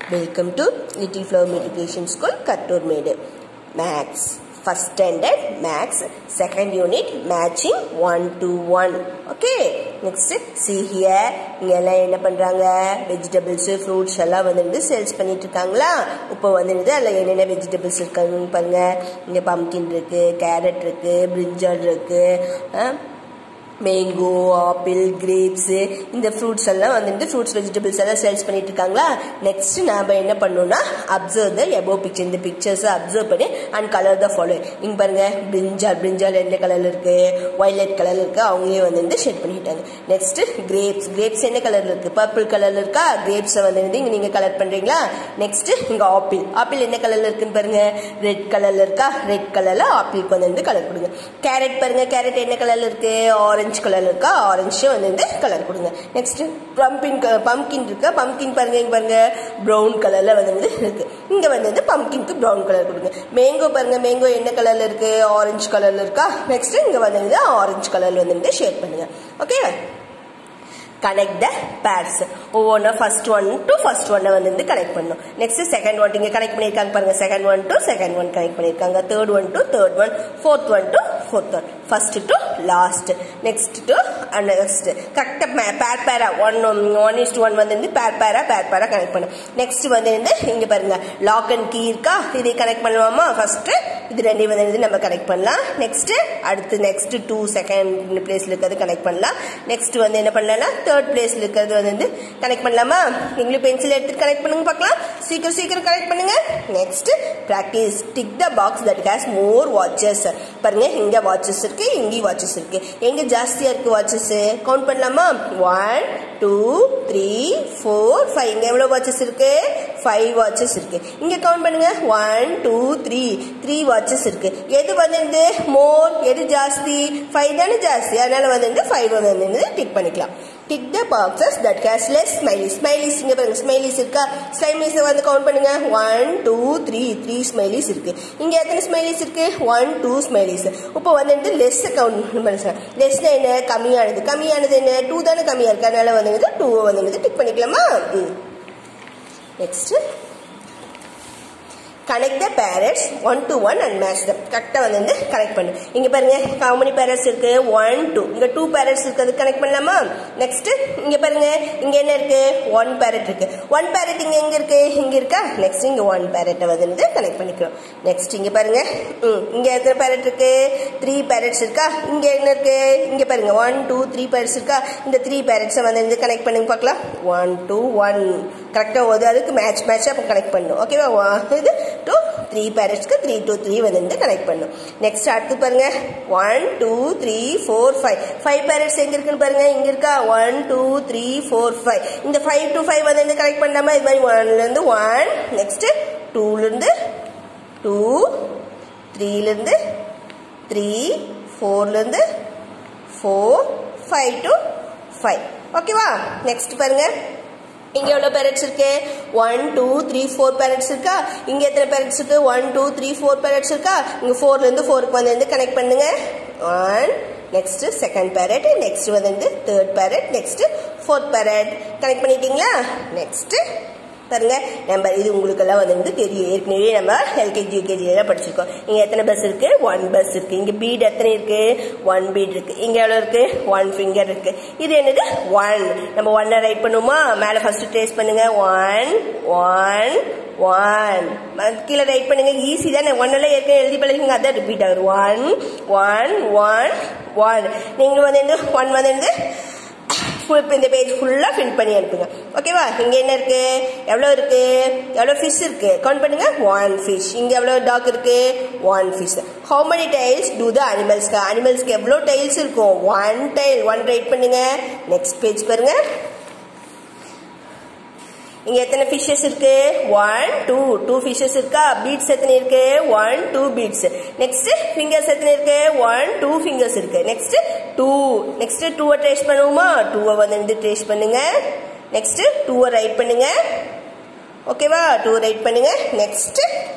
welcome to little flower matriculation school Katturmedu maths first standard maths second unit matching one to one okay next see here இங்கே எல்லாம் என்ன பண்ணுறாங்க vegetables fruits எல்லாம் வந்து sales பண்ணிட்டு இருக்காங்களா இப்போ வந்துடுது அதில் என்னென்ன வெஜிடபிள்ஸ் இருக்காங்கன்னு பாருங்க இங்கே பம்கின் இருக்கு கேரட் இருக்கு பிரிஞ்சால் இருக்கு மேங்கோ ஆப்பிள் கிரேப்ஸு இந்த ஃப்ரூட்ஸ் எல்லாம் வந்துட்டு ஃப்ரூட்ஸ் வெஜிடபிள்ஸ் எல்லாம் சேல்ஸ் பண்ணிட்டு இருக்காங்களா நெக்ஸ்ட் நாம் என்ன பண்ணணும்னா அப்சர்வ் த எபோ பிக்சர் இந்த பிக்சர்ஸை அப்சர்வ் பண்ணி அண்ட் கலர் த ஃபாலோ இங்கே பாருங்க பிரிஞ்சால் பிரிஞ்சால் எந்த கலரில் இருக்கு வயலட் கலரில் இருக்கு அவங்களே வந்து ஷேட் பண்ணிட்டாங்க நெக்ஸ்ட் கிரேப்ஸ் கிரேப்ஸ் என்ன கலரில் இருக்கு பர்பிள் கலரில் இருக்கா கிரேப்ஸை வந்து இங்கே நீங்கள் கலர் பண்ணுறீங்களா நெக்ஸ்ட் இங்கே ஆப்பிள் ஆப்பிள் என்ன கலரில் இருக்குன்னு பாருங்க ரெட் கலரில் இருக்கா ரெட் கலரில் ஆப்பிளுக்கு வந்து கலர் கொடுங்க கேரட் பாருங்க கேரட் என்ன கலரில் இருக்கு ஆரஞ்சு கலர்ல இருக்கா ஆரஞ்சு வந்து கலர் கொடுங்க நெக்ஸ்ட் பம்பின் பம்கின் இருக்கா பம்கின் பாருங்க இங்க பாருங்க ப்ரௌன் கலர்ல வந்து இருக்கு இங்க வந்து பம்கின்க்கு ப்ரௌன் கலர் கொடுங்க மேங்கோ பாருங்க மேங்கோ என்ன கலர்ல இருக்கு ஆரஞ்சு கலர்ல இருக்கா நெக்ஸ்ட் இங்க வந்து ஆரஞ்சு கலர்ல வந்து ஷேட் பண்ணுங்க ஓகே கனெக்ட் த பேர்ஸ் ஒவ்வொன்றா ஃபர்ஸ்ட் ஒன் டு ஃபர்ஸ்ட் ஒன்னை வந்து கனெக்ட் பண்ணும் நெக்ஸ்ட் செகண்ட் ஒன் இங்கே கனெக்ட் பண்ணியிருக்காங்க பாருங்க second one to second one connect பண்ணியிருக்காங்க third one to third one fourth one to fourth one first to last next to next கரெக்டாக pair பேரா one one is one வந்து பேர் பேரா பேர் பேரா கனெக்ட் பண்ணும் நெக்ஸ்ட் வந்து இங்கே பாருங்க லாக் அண்ட் கீ இருக்கா இதை கனெக்ட் பண்ணுவோமா ஃபர்ஸ்ட் இது ரெண்டையும் வந்து நம்ம கனெக்ட் பண்ணலாம் நெக்ஸ்ட் அடுத்து நெக்ஸ்ட் டூ செகண்ட் பிளேஸ்ல இருக்கிறது கனெக்ட் பண்ணலாம் நெக்ஸ்ட் வந்து என்ன பண்ணலாம்னா தேர்ட் பிளேஸ்ல இருக்கிறது வந்து கனெக்ட் பண்ணலாமா நீங்களும் பென்சில் எடுத்து கனெக்ட் பண்ணுங்க பார்க்கலாம் சீக்கிரம் சீக்கிரம் கனெக்ட் பண்ணுங்க next practice tick the box that has more watches பாருங்க இங்க வாட்சஸ் இருக்கு இங்கேயும் வாட்சஸ் இருக்கு எங்க ஜாஸ்தியா இருக்கு வாட்சஸ் கவுண்ட் பண்ணலாமா one two three four five இங்க எவ்வளவு வாட்சஸ் இருக்கு ஃபைவ் வாட்சஸ் இருக்கு இங்க கவுண்ட் பண்ணுங்க one two three three watches இருக்கு எது வந்து மோர் எது ஜாஸ்தி ஃபைவ் தானே ஜாஸ்தி அதனால வந்து ஃபைவ் வந்து டிக் பண்ணிக்கலாம் tick the boxes that has less smileys smileys இங்க பாருங்க ஸ்மைலிஸ் இருக்கா ஸ்மைலிஸ் வந்து கவுண்ட் பண்ணுங்க one two three three smileys இருக்கு இங்க எத்தனை ஸ்மைலிஸ் இருக்கு ஒன் டூ ஸ்மைலிஸ் இப்போ வந்து லெஸ் கவுண்ட் பண்ணுங்க லெஸ்னா என்ன கம்மியானது கம்மியானது என்ன டூ தானே கம்மியா இருக்கு அதனால வந்து டூவை வந்து டிக் பண்ணிக்கலாமா next connect the carrots one to one and match them கரெக்டாக வந்து கனெக்ட் பண்ணு இங்கே பாருங்க ஹவு மெனி பேரட்ஸ் இருக்கு ஒன் டூ இங்கே டூ பேரட்ஸ் இருக்கிறது கனெக்ட் பண்ணலாமா நெக்ஸ்ட் இங்கே பாருங்க இங்கே என்ன இருக்கு ஒன் பேரட் இருக்கு ஒன் பேரட் இங்கே எங்கே இருக்கு இங்கே இருக்கா நெக்ஸ்ட் இங்கே ஒன் பேரட்டை வந்து கனெக்ட் பண்ணிக்கிறோம் நெக்ஸ்ட் இங்கே பாருங்க ம் இங்கே எத்தனை பேரட் இருக்கு த்ரீ பேரட்ஸ் இருக்கா இங்கே என்ன இருக்கு இங்கே பாருங்க ஒன் டூ த்ரீ பேரட்ஸ் இருக்கா இந்த த்ரீ பேரட்ஸை வந்து கனெக்ட் பண்ணுங்க பார்க்கலாம் ஒன் டூ ஒன் கரெக்டாக ஒரு அதுக்கு மேட்ச் மேட்சாக கனெக்ட் பண்ணும் ஓகேவா இது டூ த்ரீ பேரட்ஸ்க்கு த்ரீ டூ த்ரீ வந்து கனெக்ட் பண்ணும் நெக்ஸ்ட் அடுத்து பாருங்க one two three four five five carrots எங்க இருக்குன்னு பாருங்க இங்க இருக்கா one two three four five இந்த ஃபைவ் டு ஃபைவ் வந்து கனெக்ட் பண்ணாம இது மாதிரி ஒன்ல இருந்து ஒன் நெக்ஸ்ட் டூல இருந்து டூ த்ரீல இருந்து த்ரீ ஃபோர்ல இருந்து ஃபோர் ஃபைவ் டு ஃபைவ் ஓகேவா நெக்ஸ்ட் பாருங்க இங்க எவ்வளவு பேரட்ஸ் இருக்கு one two three four carrots இருக்கா இங்க எத்தனை பேரட்ஸ் இருக்கு one two three four carrots இருக்கா இங்க ஃபோர்ல இருந்து ஃபோருக்கு வந்து கனெக்ட் பண்ணுங்க one next second carrot next வந்து third carrot next fourth carrot connect பண்ணிட்டீங்களா நெக்ஸ்ட் பாருங்க நம்ம இது உங்களுக்கெல்லாம் வந்து தெரியும் ஏற்கனவே நம்ம எல்கேஜி யூகேஜி எல்லாம் படிச்சிருக்கோம் இங்க எத்தனை பஸ் இருக்கு ஒன் பஸ் இருக்கு இங்க பீட் எத்தனை இருக்கு ஒன் பீட் இருக்கு இங்க எவ்வளவு இருக்கு ஒன் ஃபிங்கர் இருக்கு இது என்னது ஒன் நம்ம ஒன்னை ரைட் பண்ணுவோமா மேல ஃபர்ஸ்ட் ட்ரேஸ் பண்ணுங்க ஒன் ஒன் ஒன் கீழே ரைட் பண்ணுங்க ஈஸி தானே ஒன்னெல்லாம் ஏற்கனவே எழுதி பழகிங்க அதான் ரிப்பீட் ஆகுது ஒன் ஒன் ஒன் ஒன் நீங்களும் வந்து ஒன் வந்து ஃபுல் இந்த பேஜ் ஃபுல்லாக ஃபில் பண்ணி அனுப்புங்க ஓகேவா இங்கே என்ன இருக்கு எவ்வளோ இருக்கு எவ்வளோ ஃபிஷ் இருக்கு கவுண்ட் பண்ணுங்க ஒன் ஃபிஷ் இங்கே எவ்வளோ டாக் இருக்கு one fish how many tails to the அனிமல்ஸ்க்கு அனிமல்ஸ்க்கு எவ்வளோ டைல்ஸ் இருக்கும் ஒன் டைல் ஒன் ரைட் பண்ணுங்க நெக்ஸ்ட் பேஜ் பாருங்க இங்க எத்தனை ஃபிஷஸ் இருக்கு ஒன் டூ டூ ஃபிஷஸ் இருக்கா பீட்ஸ் எத்தனை இருக்கு one two beads next fingers எத்தனை இருக்கு ஒன் டூ ஃபிங்கர்ஸ் இருக்கு நெக்ஸ்ட் டூ நெக்ஸ்ட் டூவை ட்ரேஸ் பண்ணுவோமா டூவை வந்து ட்ரேஸ் பண்ணுங்க நெக்ஸ்ட் டூவை ரைட் பண்ணுங்க ஓகேவா டூ ரைட் பண்ணுங்க நெக்ஸ்ட்